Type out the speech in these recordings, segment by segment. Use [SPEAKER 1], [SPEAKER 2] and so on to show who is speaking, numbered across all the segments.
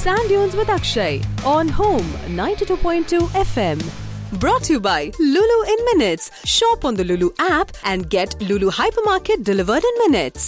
[SPEAKER 1] Sand Dunes with Akshay on Home 92.2 FM. Brought to you by Lulu in Minutes. Shop on the Lulu app and get Lulu Hypermarket delivered in minutes.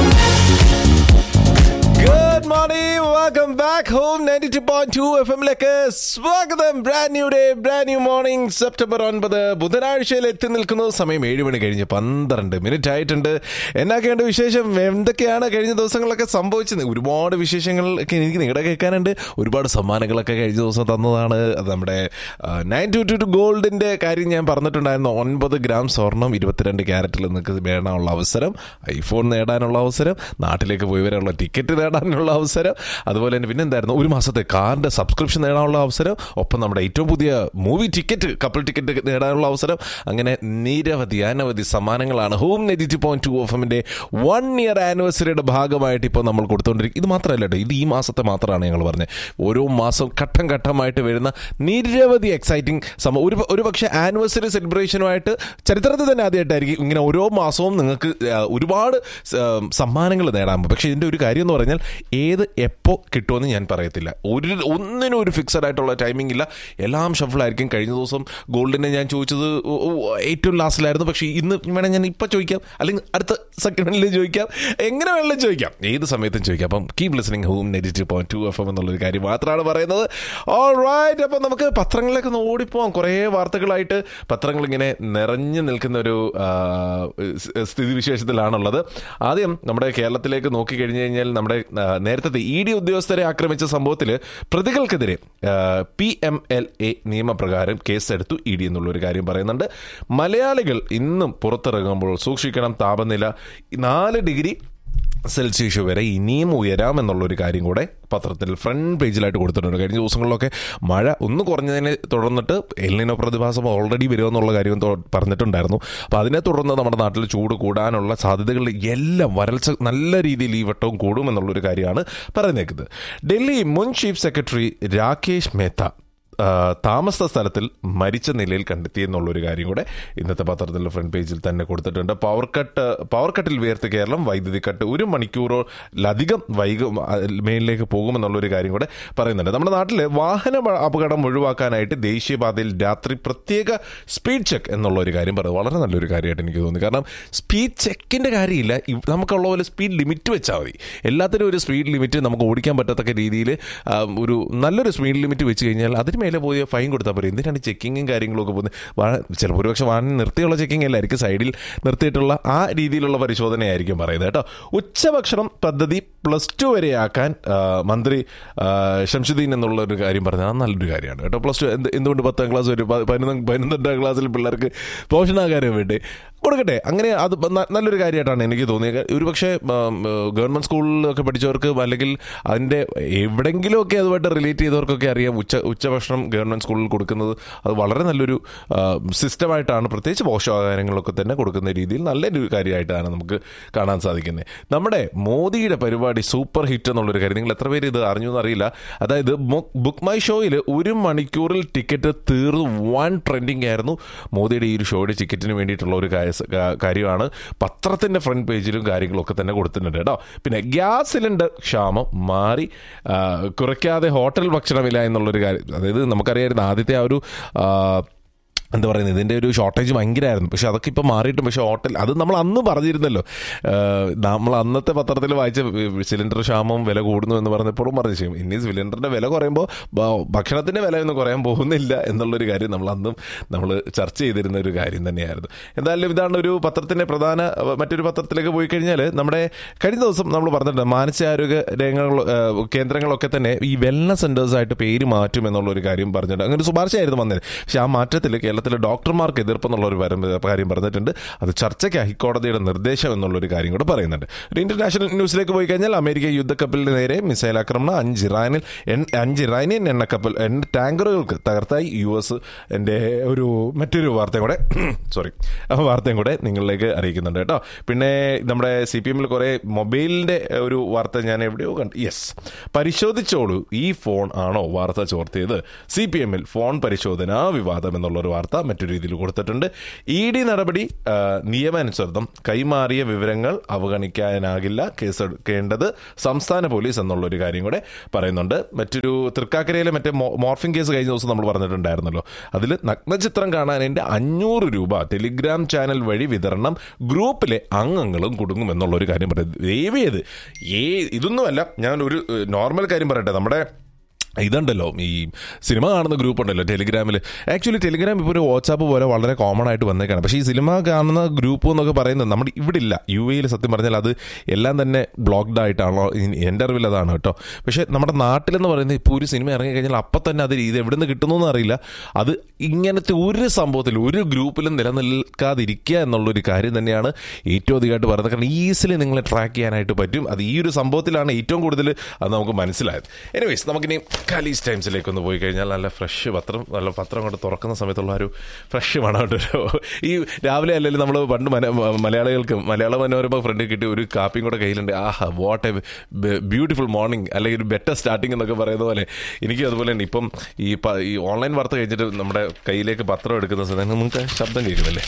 [SPEAKER 2] Good morning welcome back home ninety two point two F എമ്മിലേക്ക് സ്വാഗതം brand new day brand new morning September ഒൻപത് ബുധനാഴ്ചയിൽ എത്തി നിൽക്കുന്നു സമയം ഏഴ് മണി കഴിഞ്ഞ് പന്ത്രണ്ട് മിനിറ്റ് ആയിട്ടുണ്ട് എന്നൊക്കെയുണ്ട് വിശേഷം എന്തൊക്കെയാണ് കഴിഞ്ഞ ദിവസങ്ങളിലൊക്കെ സംഭവിച്ചത് ഒരുപാട് വിശേഷങ്ങൾ ഒക്കെ എനിക്ക് നിങ്ങളുടെ കേൾക്കാനുണ്ട് ഒരുപാട് സമ്മാനങ്ങളൊക്കെ കഴിഞ്ഞ ദിവസം തന്നതാണ് അത് നമ്മുടെ നയൻ ടു ടു ടു ഗോൾഡിന്റെ കാര്യം ഞാൻ പറഞ്ഞിട്ടുണ്ടായിരുന്നു ഒൻപത് ഗ്രാം സ്വർണം ഇരുപത്തിരണ്ട് ക്യാരറ്റിൽ നിങ്ങൾക്ക് നേടാനുള്ള അവസരം ഐഫോൺ നേടാനുള്ള അവസരം നാട്ടിലേക്ക് പോയി വരാനുള്ള ടിക്കറ്റ് നേടാനുള്ള അവസരം അതുപോലെ തന്നെ പിന്നെ എന്തായിരുന്നു ഒരു മാസത്തെ കാറിന്റെ സബ്സ്ക്രിപ്ഷൻ നേടാനുള്ള അവസരം ഒപ്പം നമ്മുടെ ഏറ്റവും പുതിയ മൂവി ടിക്കറ്റ് കപ്പിൾ ടിക്കറ്റ് നേടാനുള്ള അവസരം അങ്ങനെ നിരവധി അനവധി സമ്മാനങ്ങളാണ് home negative point two off എമ്മിന്റെ വൺ ഇയർ ആനിവേഴ്സറിയുടെ ഭാഗമായിട്ട് ഇപ്പോൾ നമ്മൾ കൊടുത്തുകൊണ്ടിരിക്കും ഇത് മാത്രമല്ല കേട്ടോ ഇത് ഈ മാസത്തെ മാത്രമാണ് ഞങ്ങൾ പറഞ്ഞത് ഓരോ മാസം ഘട്ടം ഘട്ടമായിട്ട് വരുന്ന നിരവധി എക്സൈറ്റിംഗ് സംഭവം ഒരു ഒരു പക്ഷേ ആനിവേഴ്സറി സെലിബ്രേഷനുമായിട്ട് ചരിത്രത്തിൽ തന്നെ ആദ്യമായിട്ടായിരിക്കും ഇങ്ങനെ ഓരോ മാസവും നിങ്ങൾക്ക് ആ, ഒരുപാട് സ- സമ്മാനങ്ങൾ നേടാൻ പറ്റും പക്ഷേ ഇതിൻ്റെ ഒരു കാര്യം എന്ന് പറഞ്ഞാൽ ഏത് എപ്പോൾ കിട്ടുമെന്ന് ഞാൻ പറയത്തില്ല ഒരു ഒന്നിനും ഒരു ഫിക്സഡ് ആയിട്ടുള്ള ടൈമിംഗ് ഇല്ല എല്ലാം ഷഫിളായിരിക്കും കഴിഞ്ഞ ദിവസം ഗോൾഡിനെ ഞാൻ ചോദിച്ചത് ഓ- ഓ, ഏറ്റവും ലാസ്റ്റിലായിരുന്നു പക്ഷേ ഇന്ന് വേണേൽ ഞാൻ ഇപ്പം ചോദിക്കാം അല്ലെങ്കിൽ അടുത്ത സെക്കൻഡിൽ ചോദിക്കാം എങ്ങനെ വേണമെങ്കിലും ചോദിക്കാം ഏത് സമയത്തും ചോദിക്കാം അപ്പം keep listening home negative point two F M എന്നുള്ളൊരു കാര്യം മാത്രമാണ് പറയുന്നത് ഓൾ റൈറ്റ് അപ്പം നമുക്ക് പത്രങ്ങളിലേക്ക് ഒന്ന് ഓടിപ്പോവാം കുറേ വാർത്തകളായിട്ട് പത്രങ്ങൾ ഇങ്ങനെ നിറഞ്ഞു നിൽക്കുന്ന ഒരു ആ, സ് സ്ഥിതിവിശേഷത്തിലാണുള്ളത് ആദ്യം നമ്മുടെ കേരളത്തിലേക്ക് നോക്കിക്കഴിഞ്ഞു കഴിഞ്ഞാൽ നമ്മുടെ ആ, നേരത്തെ ഇ ഡി ഉദ്യോഗസ്ഥരെ ആക്രമിച്ച സംഭവത്തിൽ പ്രതികൾക്കെതിരെ പി എം എൽ എ നിയമപ്രകാരം കേസെടുത്തു ഇ ഡി എന്നുള്ള ഒരു കാര്യം പറയുന്നുണ്ട് മലയാളികൾ ഇന്നും പുറത്തിറങ്ങുമ്പോൾ സൂക്ഷിക്കണം താപനില നാല് ഡിഗ്രി സെൽഷ്യസ് വരെ ഇനിയും ഉയരാം എന്നുള്ളൊരു കാര്യം കൂടെ പത്രത്തിൽ ഫ്രണ്ട് പേജിലായിട്ട് കൊടുത്തിട്ടുണ്ട് കഴിഞ്ഞ ദിവസങ്ങളിലൊക്കെ മഴ ഒന്ന് കുറഞ്ഞതിനെ തുടർന്നിട്ട് എല്ലിനോ പ്രതിഭാസം ഓൾറെഡി വരുമെന്നുള്ള കാര്യം തൊ- പറഞ്ഞിട്ടുണ്ടായിരുന്നു അപ്പോൾ അതിനെ തുടർന്ന് നമ്മുടെ നാട്ടിൽ ചൂട് കൂടാനുള്ള സാധ്യതകൾ എല്ലാം വരൾച്ച നല്ല രീതിയിൽ ഈ വട്ടവും കൂടുമെന്നുള്ളൊരു കാര്യമാണ് പറയുന്നേക്കുന്നത് ഡൽഹി മുൻ ചീഫ് സെക്രട്ടറി രാകേഷ് മേത്ത ആ, താമസ സ്ഥലത്തിൽ മരിച്ച നിലയിൽ കണ്ടെത്തി എന്നുള്ളൊരു കാര്യം കൂടെ ഇന്നത്തെ പത്രത്തിലെ ഫ്രണ്ട് പേജിൽ തന്നെ കൊടുത്തിട്ടുണ്ട് പവർ കട്ട് പവർ കട്ടിൽ ഉയർത്തി കേരളം വൈദ്യുതി കട്ട് ഒരു മണിക്കൂറോലധികം വൈകും ആ, മേലിലേക്ക് പോകുമെന്നുള്ളൊരു കാര്യം കൂടെ പറയുന്നുണ്ട് നമ്മുടെ നാട്ടിൽ വാഹന അപ- അപകടം ഒഴിവാക്കാനായിട്ട് ദേശീയപാതയിൽ രാത്രി പ്രത്യേക സ്പീഡ് ചെക്ക് എന്നുള്ള ഒരു കാര്യം പറയുന്നത് വളരെ നല്ലൊരു കാര്യമായിട്ട് എനിക്ക് തോന്നി കാരണം സ്പീഡ് ചെക്കിൻ്റെ കാര്യമില്ല ഇവ് നമുക്കുള്ള പോലെ സ്പീഡ് ലിമിറ്റ് വെച്ചാൽ മതി എല്ലാത്തിനും ഒരു സ്പീഡ് ലിമിറ്റ് നമുക്ക് ഓടിക്കാൻ പറ്റത്തക്ക രീതിയിൽ ഒരു നല്ലൊരു സ്പീഡ് ലിമിറ്റ് വെച്ച് കഴിഞ്ഞാൽ അതിന് മേലെ പോയി ഫൈൻ കൊടുത്താൽ പോലും എന്തിനാണ് ചെക്കിങ്ങും കാര്യങ്ങളും ഒക്കെ പോകുന്നത് വാ- ചിലപ്പോൾ ഒരുപക്ഷെ വാഹനം നിർത്തിയുള്ള ചെക്കിംഗ് അല്ലായിരിക്കും സൈഡിൽ നിർത്തിയിട്ടുള്ള ആ രീതിയിലുള്ള പരിശോധനയായിരിക്കും പറയുന്നത് കേട്ടോ ഉച്ചഭക്ഷണം പദ്ധതി പ്ലസ് ടു വരെയാക്കാൻ ആ, മന്ത്രി ആ, ഷംസുദ്ദീൻ എന്നുള്ള ഒരു കാര്യം പറഞ്ഞത് അത് നല്ലൊരു കാര്യമാണ് കേട്ടോ പ്ലസ് ടു എന്ത് എന്തുകൊണ്ട് പത്താം ക്ലാസ് വരെ പ- പതിനൊന്ന് പതിനൊന്നാം ക്ലാസ്സിൽ പിള്ളേർക്ക് പോഷണാകാരം വേണ്ടി കൊടുക്കട്ടെ അങ്ങനെ അത് ന- നല്ലൊരു കാര്യമായിട്ടാണ് എനിക്ക് തോന്നിയത് ഒരുപക്ഷെ ഗവൺമെന്റ് സ്കൂളിലൊക്കെ പഠിച്ചവർക്ക് അല്ലെങ്കിൽ അതിൻ്റെ എവിടെങ്കിലുമൊക്കെ അതുമായിട്ട് റിലേറ്റ് ചെയ്തവർക്കൊക്കെ അറിയാം ഉച്ച ഉച്ചഭക്ഷണം ഗവൺമെന്റ് സ്കൂളിൽ കൊടുക്കുന്നത് അത് വളരെ നല്ലൊരു സിസ്റ്റമായിട്ടാണ് പ്രത്യേകിച്ച് പോഷകാഹാരങ്ങളൊക്കെ തന്നെ കൊടുക്കുന്ന രീതിയിൽ നല്ലൊരു കാര്യമായിട്ടാണ് നമുക്ക് കാണാൻ സാധിക്കുന്നത് നമ്മുടെ മോദിയുടെ പരിപാടി സൂപ്പർ ഹിറ്റ് എന്നുള്ളൊരു കാര്യം നിങ്ങൾ എത്ര പേര് ഇത് അറിഞ്ഞു എന്നറിയില്ല അതായത് ബുക്ക് മൈ ഷോയിൽ ഒരു മണിക്കൂറിൽ ടിക്കറ്റ് തീർന്നു വൺ ട്രെൻഡിങ് ആയിരുന്നു മോദിയുടെ ഈ ഒരു ഷോയുടെ ടിക്കറ്റിന് വേണ്ടിയിട്ടുള്ള ഒരു കാ- കാ- കാര്യമാണ് പത്രത്തിന്റെ ഫ്രണ്ട് പേജിലും കാര്യങ്ങളൊക്കെ തന്നെ കൊടുത്തിട്ടുണ്ട് കേട്ടോ പിന്നെ ഗ്യാസ് സിലിണ്ടർ ക്ഷാമം മാറി ആ, കുറയ്ക്കാതെ ഹോട്ടൽ ഭക്ഷണമില്ല എന്നുള്ളൊരു കാര്യം അതായത് നമുക്കറിയായിരുന്നു ആദ്യത്തെ ആ ഒരു ആ, എന്താ പറയുന്നത് ഇതിൻ്റെ ഒരു ഷോർട്ടേജ് ഭയങ്കരമായിരുന്നു പക്ഷെ അതൊക്കെ ഇപ്പോൾ മാറിയിട്ടും പക്ഷെ ഹോട്ടൽ അത് നമ്മൾ അന്ന് പറഞ്ഞിരുന്നല്ലോ ഏഹ് നമ്മൾ അന്നത്തെ പത്രത്തിൽ വായിച്ച സിലിണ്ടർ ക്ഷാമം വില കൂടുന്നു എന്ന് പറഞ്ഞപ്പോഴും പറഞ്ഞു ചെയ്യും ഇനി സിലിണ്ടറിൻ്റെ വില കുറയുമ്പോൾ ഭ- ഭക്ഷണത്തിൻ്റെ വില ഒന്നും കുറയാൻ പോകുന്നില്ല എന്നുള്ളൊരു കാര്യം നമ്മൾ അന്നും നമ്മൾ ചർച്ച ചെയ്തിരുന്ന ഒരു കാര്യം തന്നെയായിരുന്നു എന്തായാലും ഇതാണ് ഒരു പത്രത്തിൻ്റെ പ്രധാന അഹ് മറ്റൊരു പത്രത്തിലേക്ക് പോയി കഴിഞ്ഞാൽ നമ്മുടെ കഴിഞ്ഞ ദിവസം നമ്മൾ പറഞ്ഞിട്ടുണ്ട് മാനസികാരോഗ്യ രംഗങ്ങൾ ഏഹ് കേന്ദ്രങ്ങളൊക്കെ തന്നെ ഈ വെൽനസ് സെന്റേഴ്സായിട്ട് പേര് മാറ്റും എന്നുള്ള ഒരു കാര്യം പറഞ്ഞിട്ടുണ്ട് അങ്ങനെ ഒരു ശുപാർശയായിരുന്നു വന്നത് പക്ഷേ ആ മാറ്റത്തിൽ കേരളത്തിലെ ഡോക്ടർമാർക്ക് എതിർപ്പെന്നുള്ള ഒരു വരം- കാര്യം പറഞ്ഞിട്ടുണ്ട് അത് ചർച്ചയ്ക്ക് ഹൈക്കോടതിയുടെ നിർദ്ദേശം എന്നുള്ളൊരു കാര്യം കൂടെ പറയുന്നുണ്ട് ഒരു ഇന്റർനാഷണൽ ന്യൂസിലേക്ക് പോയി കഴിഞ്ഞാൽ അമേരിക്ക യുദ്ധക്കപ്പലിന് നേരെ മിസൈൽ ആക്രമണം അഞ്ച് ഇറാനിൽ എൺ- അഞ്ച് ഇറാനിയൻ എണ്ണക്കപ്പൽ എണ്ണ ടാങ്കറുകൾക്ക് തകർത്തായി യു എസ് എൻ്റെ ഒരു മറ്റൊരു വാർത്തയും കൂടെ സോറി ആ വാർത്തയും കൂടെ നിങ്ങളിലേക്ക് അറിയിക്കുന്നുണ്ട് കേട്ടോ പിന്നെ നമ്മുടെ സി പി എമ്മിൽ കുറേ മൊബൈലിൻ്റെ ഒരു വാർത്ത ഞാൻ എവിടെയോ കണ്ടു യെസ് പരിശോധിച്ചോളൂ ഈ ഫോൺ ആണോ വാർത്ത ചോർത്തിയത് സി പി എമ്മിൽ ഫോൺ പരിശോധനാ വിവാദം എന്നുള്ള ഒരു വാർത്ത വാർത്ത മറ്റൊരു രീതിയിൽ കൊടുത്തിട്ടുണ്ട് ഇ ഡി നടപടി ആ, നിയമാനുസൃതം കൈമാറിയ വിവരങ്ങൾ അവഗണിക്കാനാകില്ല കേസെടുക്കേണ്ടത് സംസ്ഥാന പോലീസ് എന്നുള്ള ഒരു കാര്യം കൂടെ പറയുന്നുണ്ട് മറ്റൊരു തൃക്കാക്കരയിലെ മറ്റേ മോ- മോർഫിംഗ് കേസ് കഴിഞ്ഞ ദിവസം നമ്മൾ പറഞ്ഞിട്ടുണ്ടായിരുന്നല്ലോ അതിൽ നഗ്നചിത്രം കാണാനതിൻ്റെ അഞ്ഞൂറ് രൂപ ടെലിഗ്രാം ചാനൽ വഴി വിതരണം ഗ്രൂപ്പിലെ അംഗങ്ങളും കുടുങ്ങും എന്നുള്ള ഒരു കാര്യം പറയുന്നത് ദയവ് ചെയ്ത് ഏ ഇതൊന്നുമല്ല ഞാൻ ഒരു നോർമൽ കാര്യം പറയട്ടെ നമ്മുടെ ഇതുണ്ടല്ലോ ഈ സിനിമ കാണുന്ന ഗ്രൂപ്പ് ഉണ്ടല്ലോ ടെലിഗ്രാമിൽ ആക്ച്വലി ടെലിഗ്രാം ഇപ്പോൾ ഒരു വാട്സാപ്പ് പോലെ വളരെ കോമൺ ആയിട്ട് വന്നേക്കാണ് പക്ഷേ ഈ സിനിമ കാണുന്ന ഗ്രൂപ്പ് എന്നൊക്കെ പറയുന്നത് നമ്മുടെ ഇവിടെ ഇല്ല യു എയിൽ സത്യം പറഞ്ഞാൽ അത് എല്ലാം തന്നെ ബ്ലോക്ക്ഡ് ആയിട്ടാണോ ഇനി എൻ്റെ അറിവിൽ അതാണ് കേട്ടോ പക്ഷേ നമ്മുടെ നാട്ടിലെന്ന് പറയുന്നത് ഇപ്പോൾ ഒരു സിനിമ ഇറങ്ങി കഴിഞ്ഞാൽ അപ്പം തന്നെ അത് ഇത് എവിടെ നിന്ന് കിട്ടുന്നു അറിയില്ല അത് ഇങ്ങനത്തെ ഒരു സംഭവത്തിൽ ഒരു ഗ്രൂപ്പിലും നിലനിൽക്കാതിരിക്കുക എന്നുള്ളൊരു കാര്യം തന്നെയാണ് ഏറ്റവും അധികമായിട്ട് പറയുന്നത് കാരണം ഈസിലി നിങ്ങളെ ട്രാക്ക് ചെയ്യാനായിട്ട് പറ്റും അത് ഈ ഒരു സംഭവത്തിലാണ് ഏറ്റവും കൂടുതൽ അത് നമുക്ക് മനസ്സിലായത് എനിവേസ് നമുക്കിനി കലീസ് ടൈംസിലേക്ക് ഒന്ന് പോയി കഴിഞ്ഞാൽ നല്ല ഫ്രഷ് പത്രം നല്ല പത്രം കൊണ്ട് തുറക്കുന്ന സമയത്തുള്ള ആ ഒരു ഫ്രഷ് മണമുണ്ടല്ലോ ഈ രാവിലെ അല്ലെങ്കിൽ നമ്മൾ പണ്ട് മല- മലയാളികൾക്ക് മലയാള മനോരമ ഫ്രണ്ട് കിട്ടി ഒരു കാപ്പിയും കൂടെ കയ്യിലുണ്ട് ആഹാ വാട്ട് എ ബ്യൂട്ടിഫുൾ മോർണിംഗ് അല്ലെങ്കിൽ ഒരു ബെറ്റർ സ്റ്റാർട്ടിംഗ് എന്നൊക്കെ പറയുന്ന പോലെ എനിക്ക് അതുപോലെ തന്നെ ഇപ്പം ഈ പ- ഈ ഓൺലൈൻ വാർത്ത കഴിഞ്ഞിട്ട് നമ്മുടെ കയ്യിലേക്ക് പത്രം എടുക്കുന്ന സമയത്ത് നിങ്ങൾക്ക് ശബ്ദം കേൾക്കുന്നില്ലേ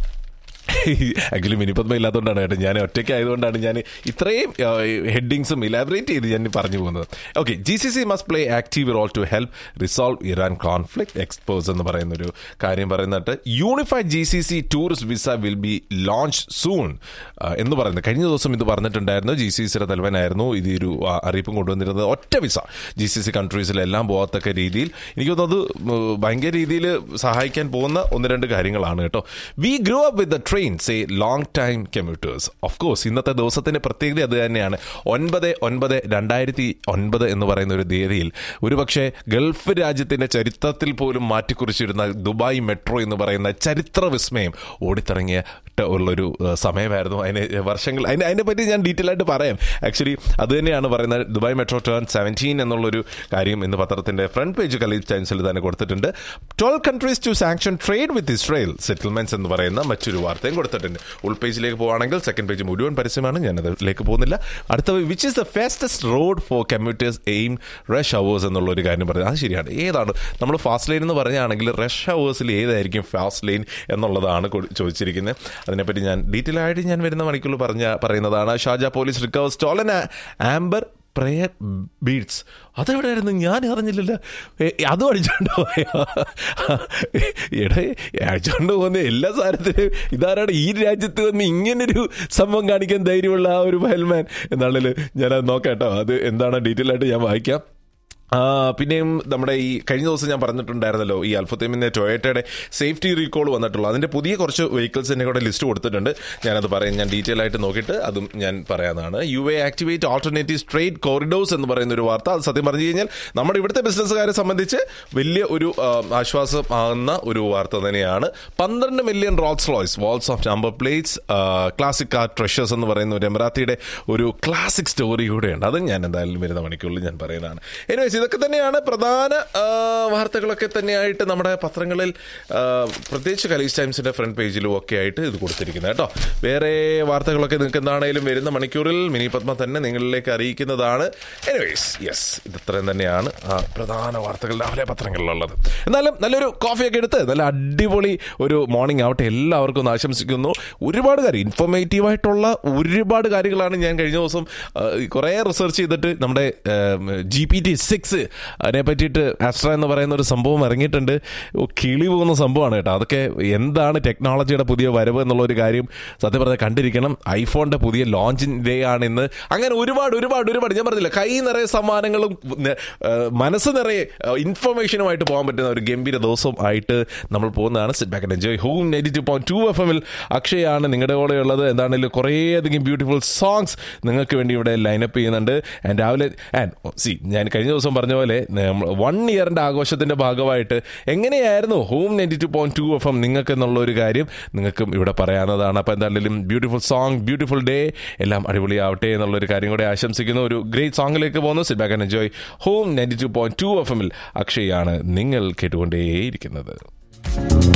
[SPEAKER 2] ആക്ച്വലി മിനിപ്പത്മ ഇല്ലാത്തതുകൊണ്ടാണ് കേട്ടോ ഞാൻ ഒറ്റയ്ക്ക് ആയതുകൊണ്ടാണ് ഞാൻ ഇത്രയും ഹെഡിങ്സും ഇലാബറേറ്റ് ചെയ്ത് ഞാൻ പറഞ്ഞു പോകുന്നത് okay G C C must play active role to help resolve Iran conflict expose എന്ന് പറയുന്ന ഒരു കാര്യം പറയുന്നിട്ട് unified G C C tourist visa will be launch soon എന്ന് പറയുന്നത് കഴിഞ്ഞ ദിവസം ഇത് പറഞ്ഞിട്ടുണ്ടായിരുന്നു ജി സി സിയുടെ തലവനായിരുന്നു ഇത് ഒരു ആ, അറിയിപ്പും കൊണ്ടുവന്നിരുന്നത് ഒറ്റ വിസ ജി സി സി കൺട്രീസിലെല്ലാം പോകത്തക്ക രീതിയിൽ എനിക്ക് തോന്നുന്നത് ഉം, ഭയങ്കര രീതിയിൽ സഹായിക്കാൻ പോകുന്ന ഒന്ന് രണ്ട് കാര്യങ്ങളാണ് കേട്ടോ we grow up with the train say long time commuters of course ഇന്നത്തെ ദിവസത്തിന്റെ പ്രത്യേകത അത് തന്നെയാണ് ഒൻപത് ഒൻപത് രണ്ടായിരത്തി ഒൻപത് എന്ന് പറയുന്ന ഒരു തീയതിയിൽ ഒരുപക്ഷെ ഗൾഫ് രാജ്യത്തിന്റെ ചരിത്രത്തിൽ പോലും മാറ്റിക്കുറിച്ചിരുന്ന ദുബായ് മെട്രോ എന്ന് പറയുന്ന ചരിത്ര വിസ്മയം ഓടിത്തിറങ്ങിയ ട്ട് ഉള്ളൊരു ഏഹ്, സമയമായിരുന്നു അതിന് വർഷങ്ങൾ അതിനെ അതിനെ പറ്റി ഞാൻ ഡീറ്റെയിൽ ആയിട്ട് പറയാം ആക്ച്വലി അത് തന്നെയാണ് പറയുന്നത് ദുബായ് മെട്രോ ടേൺ സെവൻറ്റീൻ എന്നുള്ളൊരു കാര്യം ഇന്ന് പത്രത്തിന്റെ ഫ്രണ്ട് പേജ് കലീഫ് ടൈംസിൽ തന്നെ കൊടുത്തിട്ടുണ്ട് twelve countries to sanction trade with Israel settlements എന്ന് പറയുന്ന മറ്റൊരു വാർത്തയും കൊടുത്തിട്ടുണ്ട് ഉൾ പേജിലേക്ക് പോവുകയാണെങ്കിൽ സെക്കൻഡ് പേജ് മുഴുവൻ പരസ്യമാണ് ഞാൻ അതിലേക്ക് പോകുന്നില്ല അടുത്ത which is the fastest road for commuters aim rush hours എന്നുള്ള ഒരു കാര്യം പറയുന്നത് അത് ശരിയാണ് ഏതാണ് നമ്മൾ ഫാസ്റ്റ് ലൈൻ എന്ന് പറയുകയാണെങ്കിൽ റഷ് അവേഴ്സിൽ ഏതായിരിക്കും ഫാസ്റ്റ് ലൈൻ എന്നുള്ളതാണ് കൊ- ചോദിച്ചിരിക്കുന്നത് അതിനെപ്പറ്റി ഞാൻ ഡീറ്റെയിൽ ആയിട്ട് ഞാൻ വരുന്ന മണിക്കൂറിൽ പറഞ്ഞ പറയുന്നതാണ് ഷാജ police recover stolen amber prayer beads അതെവിടെയായിരുന്നു ഞാൻ അറിഞ്ഞില്ലല്ലോ ഏ, അതും അടിച്ചോണ്ട് പോയോ എടേ അടിച്ചോണ്ട് പോകുന്ന എല്ലാ സാധനത്തിനും ഇതാരാണ് ഈ രാജ്യത്ത് വന്ന് ഇങ്ങനൊരു സംഭവം കാണിക്കാൻ ധൈര്യമുള്ള ആ ഒരു ഫയൽമാൻ എന്നാണല്ലോ ഞാനത് നോക്കാം കേട്ടോ അത് എന്താണ് ഡീറ്റെയിൽ ആയിട്ട് ഞാൻ വായിക്കാം ആ, പിന്നെയും നമ്മുടെ ഈ കഴിഞ്ഞ ദിവസം ഞാൻ പറഞ്ഞിട്ടുണ്ടായിരുന്നല്ലോ ഈ അൽഫത്തേമിന്റെ ടൊയറ്റയുടെ സേഫ്റ്റി റീകോൾ വന്നിട്ടുള്ളൂ അതിന്റെ പുതിയ കുറച്ച് വെഹിക്കിൾസിന്റെ കൂടെ ലിസ്റ്റ് കൊടുത്തിട്ടുണ്ട് ഞാനത് പറയാം ഞാൻ ഡീറ്റെയിൽ ആയിട്ട് നോക്കിയിട്ട് അതും ഞാൻ പറയാനാണ് U A activate alternative trade corridors എന്ന് പറയുന്ന ഒരു വാർത്ത അത് സത്യം പറഞ്ഞു കഴിഞ്ഞാൽ നമ്മുടെ ഇവിടുത്തെ ബിസിനസ്സുകാരെ സംബന്ധിച്ച് വലിയ ഒരു ആ, ആശ്വാസം ആകുന്ന ഒരു വാർത്ത തന്നെയാണ് പന്ത്രണ്ട് million Rolls Royce walls of number plates classic car treasures എന്ന് പറയുന്ന ഒരു എമറാത്തിയുടെ ഒരു ക്ലാസിക് സ്റ്റോറി കൂടെയുണ്ട് അത് ഞാൻ എന്തായാലും വരുന്ന മണിക്കൂറിൽ ഞാൻ പറയുന്നതാണ് എനിവേസ് ഇതൊക്കെ തന്നെയാണ് പ്രധാന ആ, വാർത്തകളൊക്കെ തന്നെയായിട്ട് നമ്മുടെ പത്രങ്ങളിൽ ആ, പ്രത്യേകിച്ച് കലീസ് ടൈംസിന്റെ ഫ്രണ്ട് പേജിലും ഒക്കെ ആയിട്ട് ഇത് കൊടുത്തിരിക്കുന്നത് കേട്ടോ വേറെ വാർത്തകളൊക്കെ നിങ്ങൾക്ക് എന്താണേലും വരുന്ന മണിക്കൂറിൽ മിനി പത്മ തന്നെ നിങ്ങളിലേക്ക് അറിയിക്കുന്നതാണ് എനിവേസ് യെസ് ഇത് ഇത്രയും തന്നെയാണ് ആ പ്രധാന വാർത്തകൾ രാവിലെ പത്രങ്ങളിലുള്ളത് എന്നാലും നല്ലൊരു കോഫിയൊക്കെ എടുത്ത് നല്ല അടിപൊളി ഒരു മോർണിംഗ് ആവട്ടെ എല്ലാവർക്കും ഒന്ന് ആശംസിക്കുന്നു ഒരുപാട് കാര്യം ഇൻഫോർമേറ്റീവ് ആയിട്ടുള്ള ഒരുപാട് കാര്യങ്ങളാണ് ഞാൻ കഴിഞ്ഞ ദിവസം ആ, കുറേ റിസർച്ച് ചെയ്തിട്ട് നമ്മുടെ ജി പി ടി സിക്സ് അതിനെ പറ്റിയിട്ട് ആസ്ട്ര എന്ന് പറയുന്ന ഒരു സംഭവം ഇറങ്ങിയിട്ടുണ്ട് ഓ, കിളി പോകുന്ന സംഭവമാണ് കേട്ടോ അതൊക്കെ എന്താണ് ടെക്നോളജിയുടെ പുതിയ വരവ് എന്നുള്ള ഒരു കാര്യം സത്യം പറഞ്ഞാൽ കണ്ടിരിക്കണം ഐഫോണിന്റെ പുതിയ ലോഞ്ചിങ് ഡേ ആണ് ഇന്ന് അങ്ങനെ ഒരുപാട് ഒരുപാട് ഒരുപാട് ഞാൻ പറഞ്ഞില്ല കൈ നിറയെ സമ്മാനങ്ങളും ന- ആ, മനസ്സ് നിറയെ ഇൻഫർമേഷനുമായിട്ട് പോകാൻ പറ്റുന്ന ഒരു ഗംഭീര ദിവസം ആയിട്ട് നമ്മൾ പോകുന്നതാണ് sit back enjoy home ninety two point two F എമ്മിൽ അക്ഷയാണ് നിങ്ങളുടെ കൂടെ ഉള്ളത് എന്താണെങ്കിലും കുറേയധികം ബ്യൂട്ടിഫുൾ സോങ്സ് നിങ്ങൾക്ക് വേണ്ടി ഇവിടെ ലൈനപ്പ് ചെയ്യുന്നുണ്ട് ആൻഡ് രാവിലെ ആൻഡ് സി ഞാൻ കഴിഞ്ഞ ദിവസം പറഞ്ഞ പോലെ വൺ ഇയറിന്റെ ആഘോഷത്തിന്റെ ഭാഗമായിട്ട് എങ്ങനെയായിരുന്നു home ninety two point two F M നിങ്ങൾക്ക് എന്നുള്ള ഒരു കാര്യം നിങ്ങൾക്കും ഇവിടെ പറയാവുന്നതാണ് അപ്പോൾ എന്തായാലും ബ്യൂട്ടിഫുൾ സോങ് ബ്യൂട്ടിഫുൾ ഡേ എല്ലാം അടിപൊളിയാവട്ടെ എന്നുള്ളൊരു കാര്യം കൂടെ ആശംസിക്കുന്നു ഒരു ഗ്രേറ്റ് സോങ്ങിലേക്ക് പോകുന്നു sit back and enjoy home ninety two point two F എമ്മിൽ അക്ഷയാണ് നിങ്ങൾ കേട്ടുകൊണ്ടേയിരിക്കുന്നത്